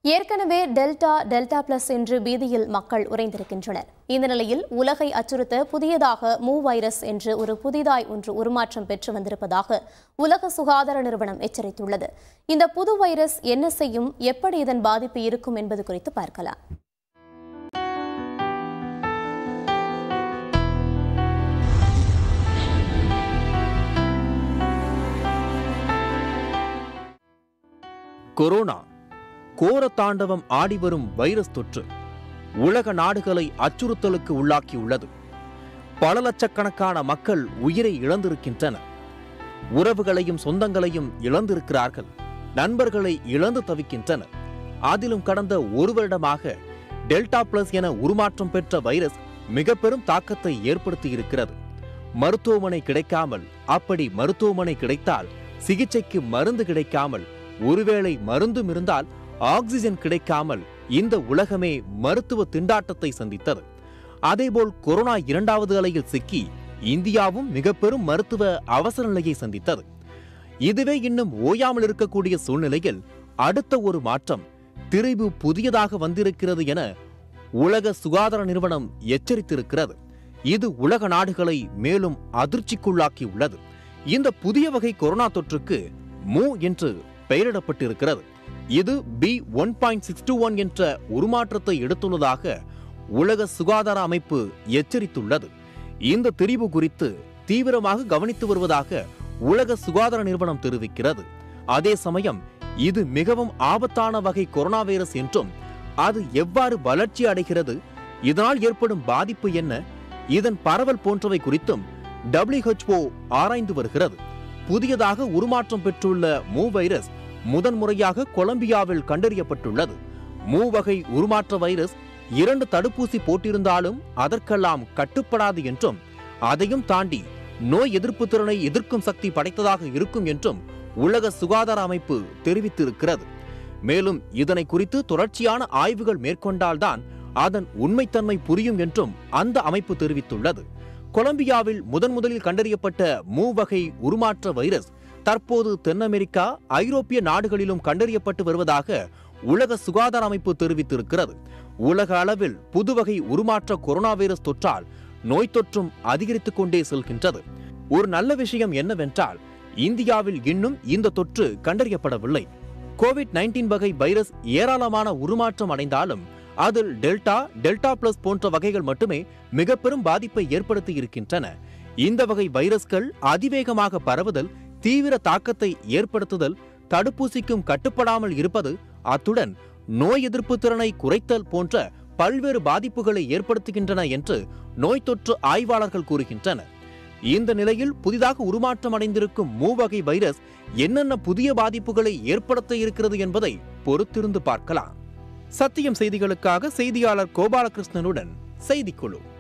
ஏற்கனவே delta delta plus என்று பீதியில் மக்கள் உறைந்திருக்கின்றனர் இந்த நிலையில் உலகை அச்சுறுத்த புதியதாக மூ வைரஸ் என்று ஒரு புதிதாய் ஒன்று உருமாற்றம் பெற்று வந்திருப்பதாக உலக சுகாதார நிறுவனம் எச்சரித்துள்ளது இந்த புது வைரஸ் என்ன செய்யும் எப்படி இதன் பாதிப்பு இருக்கும் என்பது குறித்து பார்க்கலாம் கொரோனா கோர தாண்டவம் ஆடிவரும் வைரஸ் தொற்று உலக நாடுகளை அச்சுறுத்தலுக்கு உள்ளாக்கியுள்ளது பல லட்சக்கணக்கான மக்கள் உயிரை இழந்திருக்கின்றனர் உறவுகளையும் சொந்தங்களையும் இழந்திருக்கிறார்கள் நண்பர்களை இழந்து தவிக்கின்றனர் அதிலும் கடந்த ஒரு வருடமாக டெல்டா பிளஸ் என உருமாற்றம் பெற்ற வைரஸ் மிக பெரும் தாக்கத்தை ஏற்படுத்தி இருக்கிறது மருத்துவமனை கிடைக்காமல் அப்படி மருத்துவமனை கிடைத்தால் சிகிச்சைக்கு மருந்து கிடைக்காமல் ஒருவேளை மருந்தும் இருந்தால் ஆக்சிஜன் கிடைக்காமல் இந்த உலகமே மருத்துவ திண்டாட்டத்தை சந்தித்தது அதேபோல் கொரோனா இரண்டாவது அலையில் சிக்கி இந்தியாவும் மிக பெரும் மருத்துவ அவசர நிலையை சந்தித்தது இதுவே இன்னும் ஓயாமல் இருக்கக்கூடிய சூழ்நிலையில் அடுத்த ஒரு மாற்றம் திரிபு புதியதாக வந்திருக்கிறது என உலக சுகாதார நிறுவனம் எச்சரித்திருக்கிறது இது உலக நாடுகளை மேலும் அதிர்ச்சிக்குள்ளாக்கி உள்ளது இந்த புதிய வகை கொரோனா தொற்றுக்கு மூ என்று பெயரிடப்பட்டிருக்கிறது இது B one point six two one என்ற உருமாற்றத்தை எடுத்துள்ளதாக உலக சுகாதார அமைப்பு எச்சரித்துள்ளது இந்த திரிவு குறித்து தீவிரமாக கவனித்து வருவதாக உலக சுகாதார நிறுவனம் தெரிவிக்கிறது அதே சமயம் இது மிகவும் ஆபத்தான வகை கொரோனா வைரஸ் என்றும் அது எவ்வாறு வளர்ச்சி அடைகிறது இதனால் ஏற்படும் பாதிப்பு என்ன இதன் பரவல் போன்றவை குறித்தும் WHO ஆராய்ந்து வருகிறது புதியதாக உருமாற்றம் பெற்றுள்ள மூ வைரஸ் முதன்முறையாக கொலம்பியாவில் கண்டறியப்பட்டுள்ளது மூ வகை உருமாற்ற வைரஸ் இரண்டு தடுப்பூசி போட்டிருந்தாலும் அதற்கெல்லாம் கட்டுப்படாது என்றும் அதையும் தாண்டி நோய் எதிர்ப்பு திறனை எதிர்க்கும் சக்தி படைத்ததாக இருக்கும் என்றும் உலக சுகாதார அமைப்பு தெரிவித்திருக்கிறது மேலும் இதனை குறித்து தொடர்ச்சியான ஆய்வுகள் மேற்கொண்டால்தான் அதன் உண்மைத்தன்மை புரியும் என்றும் அந்த அமைப்பு தெரிவித்துள்ளது கொலம்பியாவில் முதன் முதலில் கண்டறியப்பட்ட மூ வகை உருமாற்ற வைரஸ் தற்போது தென் அமெரிக்கா ஐரோப்பிய நாடுகளிலும் கண்டறியப்பட்டு வருவதாக உலக சுகாதார அமைப்பு தெரிவித்திருக்கிறது உலக அளவில் புதுவகை உருமாற்ற கொரோனா வைரஸ் தொற்றால் நோய் தொற்றும் அதிகரித்துக் கொண்டே செல்கின்றது ஒரு நல்ல விஷயம் என்னவென்றால் இந்தியாவில் இன்னும் இந்த தொற்று கண்டறியப்படவில்லை கோவிட் நைன்டீன் வகை வைரஸ் ஏராளமான உருமாற்றம் அடைந்தாலும் அதில் டெல்டா டெல்டா பிளஸ் போன்ற வகைகள் மட்டுமே மிக பெரும் பாதிப்பை ஏற்படுத்தி இருக்கின்றன இந்த வகை வைரஸ்கள் அதிவேகமாக பரவுதல் தீவிர தாக்கத்தை ஏற்படுத்துதல் தடுப்பூசிக்கும் கட்டுப்படாமல் இருப்பது அத்துடன் நோய் எதிர்ப்பு திறனை குறைத்தல் போன்ற பல்வேறு பாதிப்புகளை ஏற்படுத்துகின்றன என்று நோய் தொற்று ஆய்வாளர்கள் கூறுகின்றனர் இந்த நிலையில் புதிதாக உருமாற்றம் அடைந்திருக்கும் மூவகை வைரஸ் என்னென்ன புதிய பாதிப்புகளை ஏற்படுத்த இருக்கிறது என்பதை பொறுத்திருந்து பார்க்கலாம் சத்தியம் செய்திகளுக்காக செய்தியாளர் கோபாலகிருஷ்ணனுடன் செய்திக்குழு